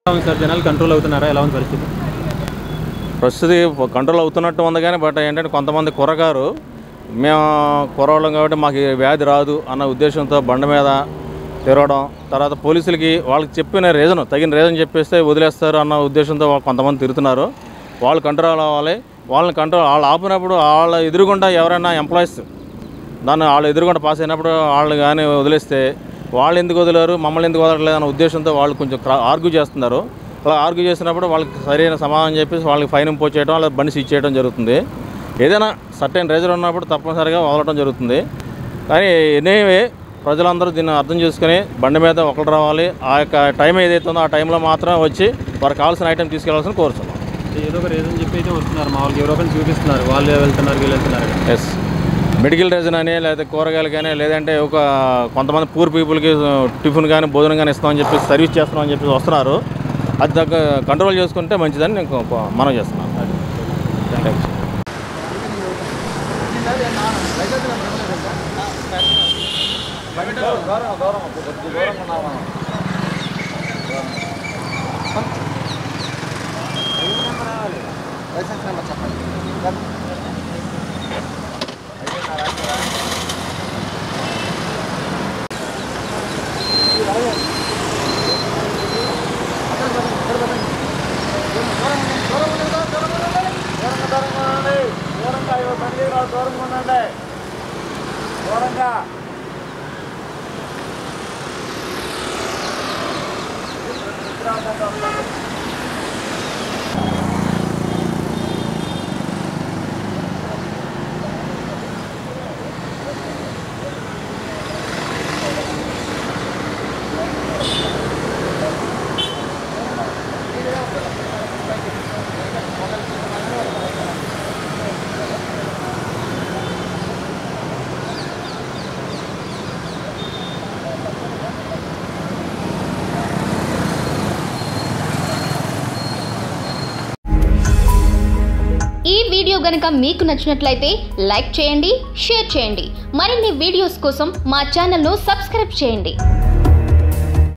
ఎలా ఉంది సార్ జనాలు కంట్రోల్ అవుతున్నారా ఎలా ఉంది పరిస్థితి ప్రస్తుతి కంట్రోల్ అవుతున్నట్టు ఉంది కానీ బట్ ఏంటంటే కొంతమంది కుర్రగారు మేము కుర్రవాళ్ళం కాబట్టి మాకు ఈ వ్యాధి రాదు అన్న ఉద్దేశంతో బండ మీద తిరగడం తర్వాత పోలీసులకి వాళ్ళకి చెప్పిన రీజన్ తగిన రీజన్ చెప్పేస్తే వదిలేస్తారు అన్న ఉద్దేశంతో వాళ్ళు కొంతమంది తిరుగుతున్నారు వాళ్ళు కంట్రోల్ అవ్వాలి వాళ్ళని కంట్రోల్ వాళ్ళు ఆపినప్పుడు వాళ్ళ ఎదురుగుండా ఎవరైనా ఎంప్లాయీస్ దాన్ని వాళ్ళు ఎదురుగుండా పాస్ అయినప్పుడు వాళ్ళు కానీ వదిలేస్తే వాళ్ళు ఎందుకు వదిలేరు మమ్మల్ని ఎందుకు వదలట్లేదు అన్న ఉద్దేశంతో వాళ్ళు కొంచెం ఆర్గ్యూ చేస్తున్నారు అలా ఆర్గ్యూ చేసినప్పుడు వాళ్ళకి సరైన సమాధానం చెప్పేసి వాళ్ళకి ఫైన్ ఇంపోజ్ చేయడం లేదా బండి సీజ్ చేయడం జరుగుతుంది ఏదైనా సర్టెన్ రేజర్ ఉన్నప్పుడు తప్పనిసరిగా వదలడం జరుగుతుంది కానీ ఎనీవే ప్రజలందరూ దీన్ని అర్థం చేసుకుని బండి మీద ఒకరు రావాలి ఆ యొక్క టైం ఏదైతే ఉందో ఆ టైంలో మాత్రమే వచ్చి వారికి కావాల్సిన ఐటెం తీసుకెళ్లాల్సిన కోరుతున్నాం ఏదో ఒక రీజన్ చెప్పి అయితే వస్తున్నారు మామూలుగా ఎవరో ఒకరిని చూపిస్తున్నారు వాళ్ళు వెళ్తున్నారు వీళ్ళు వెళ్తున్నారు ఎస్ మెడికల్ రీజన్ అని లేదా కూరగాయలు కానీ లేదంటే ఒక కొంతమంది పూర్ పీపుల్కి టిఫిన్ కానీ భోజనం కానీ ఇస్తామని చెప్పి సర్వీస్ చేస్తున్నామని చెప్పి వస్తున్నారు అది దగ్గర కంట్రోల్ చేసుకుంటే మంచిదని నేను కో- మనం చేస్తున్నాను థ్యాంక్స్ ఈ వీడియో గనుక మీకు నచ్చినట్లయితే లైక్ చేయండి షేర్ చేయండి మరిన్ని వీడియోస్ కోసం మా ఛానల్ను సబ్స్క్రైబ్ చేయండి